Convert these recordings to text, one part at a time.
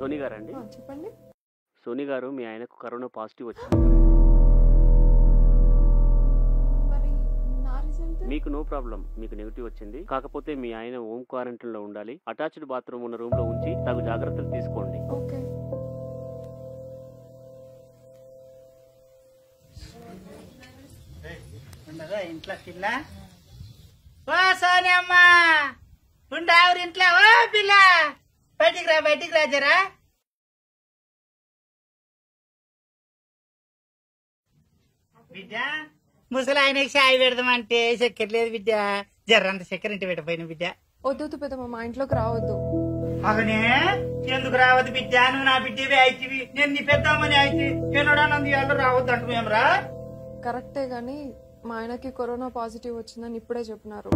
సోని గారండి ఆ, చెప్పండి సోని గారు మీ ఆయనకు కరోనా పాజిటివ్ వచ్చింది మరి నా రిజల్ట్ మీకు నో ప్రాబ్లం మీకు నెగిటివ్ వచ్చింది కాకపోతే మీ ఆయన హోమ్ క్వారంటైన్ లో ఉండాలి అటాచ్డ్ బాత్రూమ్ ఉన్న రూమ్ లో ఉంచి తగు జాగ్రత్తలు తీసుకోండి ఓకే ఉండదా ఇంట్లో పిల్ల ఓ సోనియమ్మ ఉండావురు ఇంట్లో ఓ పిల్ల బయటికి రా బయటికి రా జరా బిడ్డ ముసలి ఆయనకి సాయి పెడదామంటే చక్కెర లేదు బిడ్డ జర్రంత చక్కెర ఇంటి పెట్టపోయిన బిడ్డ వద్దొద్దు పెద్దమ్మ మా ఇంట్లోకి రావద్దు అగనే ఎందుకు రావద్దు బిడ్డ నువ్వు నా బిడ్డవి అయితివి నేను నీ పెద్దామని అయితే ఎన్నడానంది వాళ్ళు రావద్దు అంటున్నాం కరెక్టే గాని మా ఆయనకి కరోనా పాజిటివ్ వచ్చిందని ఇప్పుడే చెప్పినారు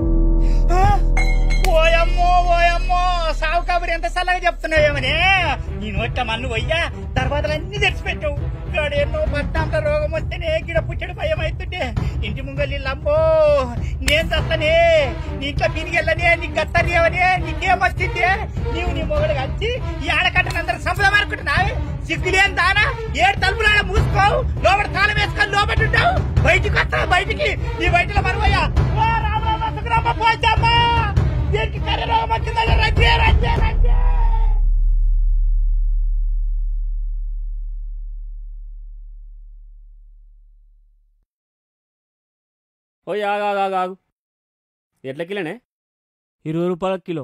ఓయమ్మో ఓయమ్మో సావు కబురు ఎంత సల్లగా చెప్తున్నావేమని నీ నోట్ల మన్ను పోయ్యా తర్వాత అన్ని తెచ్చిపెట్టావు ఇక్కడ ఎన్నో పట్టాంత రోగం వస్తేనే గిడ పుచ్చడు భయం అవుతుంటే ఇంటి ముంగలి లంబో నేను చస్తనే నీ ఇంట్లో పినిగెళ్ళనే నీ గత్తరియవనే నీకేమొచ్చింది నీవు నీ మొగడు కలిసి ఈ ఆడకట్టనందరూ సంపదం అనుకుంటున్నావే సిగ్గులేని దానా ఏడు తలుపులాడ మూసుకోవు లోపల తాళం వేసుకొని లోపల ఉంటావు బయటికి వస్తావు బయటికి నీ బయటలో మరవయ్యా ఓ రామ రామ సుగ్రామ పోచమ్మా దీనికి కర్ర రోగం వచ్చిందా రజ్జే రజ్జే రజ్జే ఓ ఆగు ఆగు ఆగు ఆగు ఎట్ల కిలోనే ఇరవై రూపాయల కిలో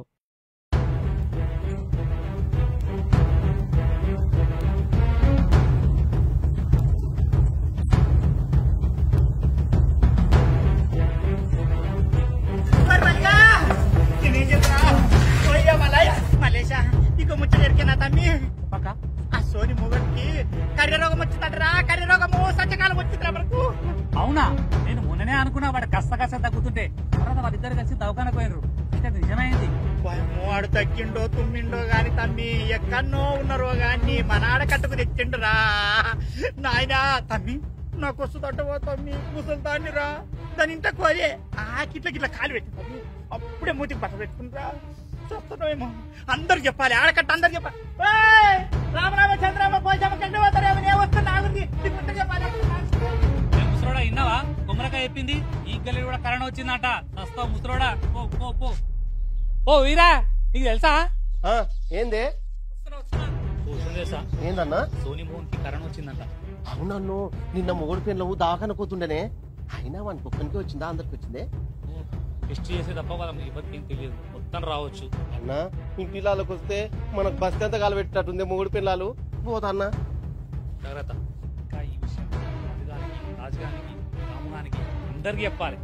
మరి మల్లిగా, నేనేం చెప్తున్నా? ఓయ్యా మల్లయ్య, మల్లేశా, నీకు ముచ్చట ఎరికేనా తమ్మి? పక్క, ఆ సోని మొగడికి కర్రె రోగం వచ్చిందటరా కర్రె రోగము సత్యకాలం వచ్చిందిరా మనకు అవునా నేను మొన్ననే అనుకున్నా వాడు కష్ట కష్ట తగ్గుతుంటే తర్వాత వాళ్ళిద్దరు కలిసి దవాఖాన పోయినరు అంటే అది నిజమైంది వాయమ్మో, ఆడు తగ్గిండో తుమ్మిండో గాని తమ్మి ఎక్కన్నో ఉన్నరో గాని మనాడ కట్టుకు తెచ్చిండురా నాయనా తమ్మి నాకు వస్తుందంటవో తమ్మి ముసలి రా దాని ఇంట కోరే ఆ గిట్ల గిట్ల కాలు పెట్టి తమ్మి అప్పుడే మూతికి బట్ట పెట్టుకుంటా చూస్తున్నామేమో అందరు చెప్పాలి ఆడకట్ట అందరు చెప్పాలి ఏయ్! రామరామ చంద్రమ్మ పోచమ్మ కండి పోతారేమో నేను వస్తున్నా ఆగుంది నీకు ముందే చెప్పాలి ఏ ముసలోడా విన్నావా గుమ్మరకాయ చెప్పింది ఈ గల్లి కూడా కరోనా వచ్చిందంట వస్తావు ముసలోడా పో పో పో ఓ వీరా నీకు తెలుసా ఆ, ఏందే వస్తున్నా, వస్తున్నా. ఓ, సుందేశా, ఏందన్నా సోని మోహన్ కి కరోనా వచ్చిందంట అవునన్ను నిన్న మొగుడు పిల్లలు దవాఖాన పోతుండేనే అయినా వానికి ఒక్కరికి వచ్చిందా అందరికి వచ్చిందే ఓ, టెస్ట్ చేసే తప్ప వాళ్ళకి ఇబ్బంది ఏం తెలియదు మొత్తం రావచ్చు అన్నా ఇంటి ఇళ్ళకి వస్తే మనకు బస్ ఎంత కాలు పెట్టినట్టుంది మొగుడు పిల్లలు పోతా అన్నా జాగ్రత్త ఇంకా ఈ విషయం రాజుగారికి రాజుగారికి రాముగానికి అందరికి చెప్పాలి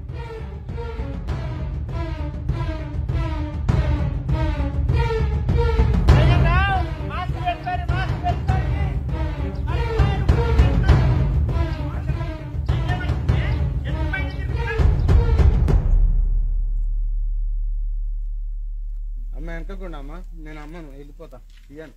మాస్క్ పెట్టుకోరు మాస్క్ పెట్టుకోరు అమ్మ వెనకకుండా అమ్మ నేను అమ్మను వెళ్ళిపోతా ఇయ్యాను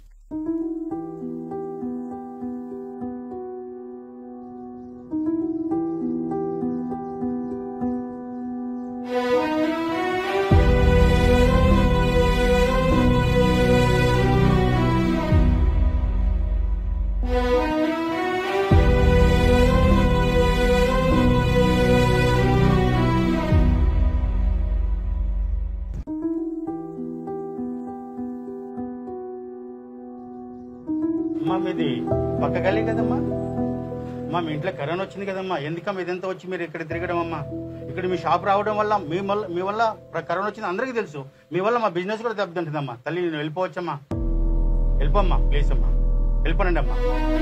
అమ్మా మీది పక్క గల్లీ కదమ్మా అమ్మా మీ ఇంట్లో కరోనా వచ్చింది కదమ్మా ఎందుకమ్మా ఇదంతా వచ్చి మీరు ఇక్కడ తిరగడం అమ్మా ఇక్కడ మీ షాప్ రావడం వల్ల మీ వల్ల మీ వల్ల ప్ర- కరోనా వచ్చింది అందరికీ తెలుసు మీ వల్ల మా బిజినెస్ కూడా దెబ్బతింటుందమ్మా తల్లి నేను వెళ్ళిపోవచ్చమ్మా వెళ్ళిపోమ్మా ప్లీజ్ అమ్మా వెళ్ళిపోనండి అమ్మా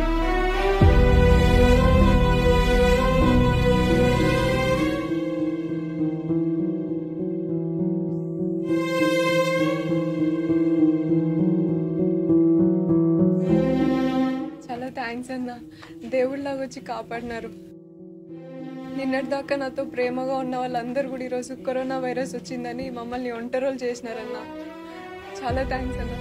చాలా థ్యాంక్స్ అన్న దేవుళ్ళలాగా వచ్చి కాపాడినారు నిన్నటిదాకా నాతో ప్రేమగా ఉన్న వాళ్ళందరూ కూడా ఈరోజు కరోనా వైరస్ వచ్చిందని మమ్మల్ని ఒంటరోలు చేసినారన్న చాలా థ్యాంక్స్ అన్న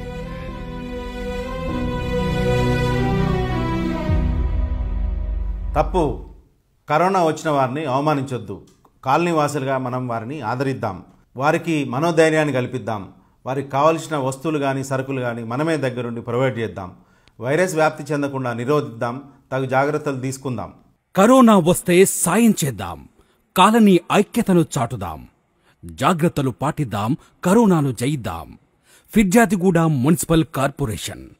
తప్పు కరోనా వచ్చిన వారిని అవమానించొద్దు కాలనీ వాసులుగా మనం వారిని ఆదరిద్దాం వారికి మనోధైర్యాన్ని కల్పిద్దాం వారికి కావలసిన వస్తువులు కానీ సరుకులు కానీ మనమే దగ్గరుండి ప్రొవైడ్ చేద్దాం వైరస్ వ్యాప్తి చెందకుండా నిరోధిద్దాం తగు జాగ్రత్తలు తీసుకుందాం కరోనా వస్తే సాయం చేద్దాం కాలనీ ఐక్యతను చాటుదాం జాగ్రత్తలు పాటిద్దాం కరోనాను జయిద్దాం ఫిర్యాదిగూడ మున్సిపల్ కార్పొరేషన్